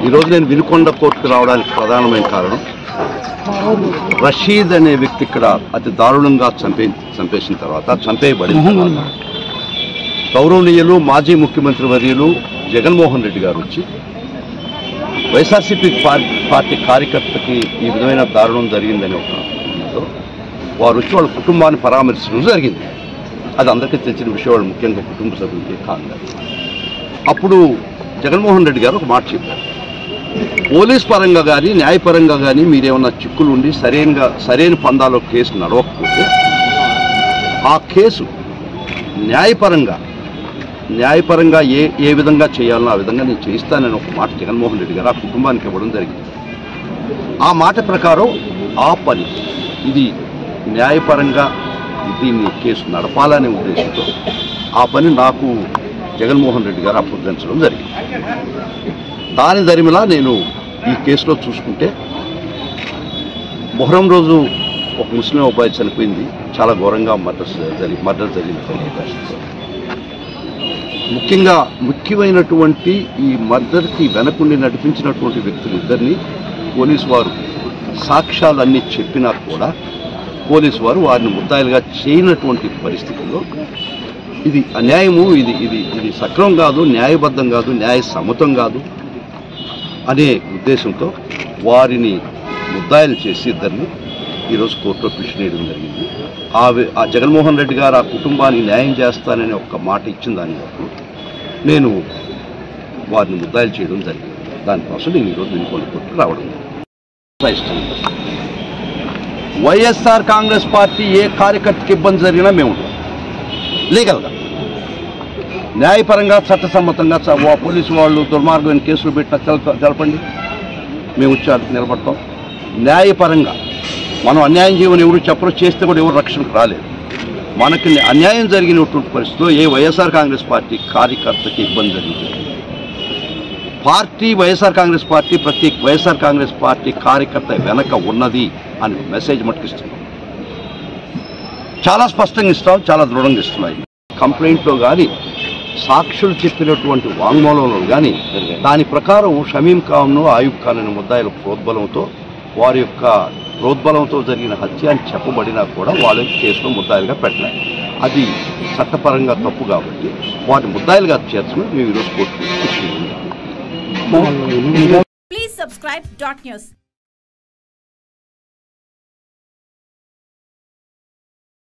ఈరోజు నేను వినుకొండ కోర్టుకు రావడానికి ప్రధానమైన కారణం రషీద్ అనే వ్యక్తి ఇక్కడ అతి దారుణంగా చంపే చంపేసిన తర్వాత చంపేయబడిన తర్వాత గౌరవనీయులు మాజీ ముఖ్యమంత్రి వర్యులు జగన్మోహన్ రెడ్డి గారు వచ్చి వైఎస్ఆర్సీపీ పార్టీ పార్టీ కార్యకర్తకి ఈ విధమైన దారుణం జరిగిందని ఒక దీంతో వారు వచ్చి వాళ్ళ కుటుంబాన్ని పరామర్శించడం జరిగింది అది అందరికీ తెలిసిన విషయం వాళ్ళు ముఖ్యంగా కుటుంబ సభ్యులకి కాదు అప్పుడు జగన్మోహన్ రెడ్డి గారు ఒక మాట చెప్పారు పోలీస్ పరంగా కానీ న్యాయపరంగా కానీ మీరేమన్నా చిక్కులు ఉండి సరైనగా సరైన పందాలో కేసు నడవకపోతే ఆ కేసు న్యాయపరంగా న్యాయపరంగా ఏ ఏ విధంగా చేయాలో ఆ విధంగా నేను చేయిస్తానని ఒక మాట జగన్మోహన్ రెడ్డి గారు ఆ కుటుంబానికి ఇవ్వడం జరిగింది ఆ మాట ప్రకారం ఆ పని ఇది న్యాయపరంగా దీన్ని కేసు నడపాలనే ఉద్దేశంతో ఆ పని నాకు జగన్మోహన్ రెడ్డి గారు అప్పగించడం జరిగింది దాని దరిమిలా నేను ఈ కేసులో చూసుకుంటే మొహరం రోజు ఒక ముస్లిం అబ్బాయి చనిపోయింది చాలా ఘోరంగా మర్డర్ జరిగి మర్డర్ జరిగింది జరిగే పరిస్థితి ముఖ్యంగా ముఖ్యమైనటువంటి ఈ మర్డర్కి వెనకుండి నడిపించినటువంటి వ్యక్తులు ఇద్దరిని పోలీసు వారు సాక్ష్యాలన్నీ చెప్పినా కూడా పోలీసు వారు వారిని ముద్దాయిలుగా చేయనటువంటి పరిస్థితుల్లో ఇది అన్యాయము ఇది ఇది ఇది సక్రమం కాదు న్యాయబద్ధం కాదు న్యాయ సమ్మతం కాదు అనే ఉద్దేశంతో వారిని ముద్దాయిలు చేసి ఇద్దరిని ఈరోజు కోర్టులో పిటిషన్ వేయడం జరిగింది ఆ వి- ఆ జగన్మోహన్ రెడ్డి గారు ఆ కుటుంబానికి న్యాయం చేస్తానని ఒక మాట ఇచ్చిన దాని వరకు నేను వారిని ముద్దాయిలు చేయడం జరిగింది దానికోసం నేను ఈరోజు వినుకోని కోర్టు రావడం జరిగింది. వైఎస్ఆర్ కాంగ్రెస్ పార్టీ ఏ కార్యకర్తకి ఇబ్బంది జరిగినా మేము ఉంటాం లీగల్గా న్యాయపరంగా చట్టసమ్మతంగా చ- వా- పోలీసు వాళ్ళు దుర్మార్గమైన కేసులు పెట్టిన తెలప- తెలపండి మేము వచ్చి నిలబడతాం న్యాయపరంగా మనం అన్యాయం చేయమని ఎవరు చెప్పరు చేస్తే కూడా ఎవరు రక్షణకు రాలేదు మనకి న్యా- అన్యాయం జరిగినటువంటి పరిస్థితిలో ఏ వైఎస్ఆర్ కాంగ్రెస్ పార్టీ కార్యకర్తకి ఇబ్బంది జరిగింది పార్టీ వైఎస్ఆర్ కాంగ్రెస్ పార్టీ ప్రతి వైఎస్ఆర్ కాంగ్రెస్ పార్టీ కార్యకర్త వెనక ఉన్నది అని మెసేజ్ మట్టుకిస్తున్నాం చాలా స్పష్టంగా ఇస్తాం చాలా దృఢంగా ఇస్తున్నాయి కంప్లైంట్లో కానీ సాక్షులు చెప్పినటువంటి వాంగ్మూలంలో కానీ దాని ప్రకారం షమీం ఖాన్ను ఆయుబ్ ఖాన్ అనే ముద్దాయిల ప్రోద్బలంతో వారి యొక్క ప్రోద్బలంతో జరిగిన హత్య అని చెప్పబడినా కూడా వాళ్ళ కేసులో ముద్దాయిలుగా పెట్టలేదు అది చట్టపరంగా తప్పు కాబట్టి వారిని ముద్దాయిలుగా చేర్చుకుని మేము ఈరోజు court Please subscribe dot news.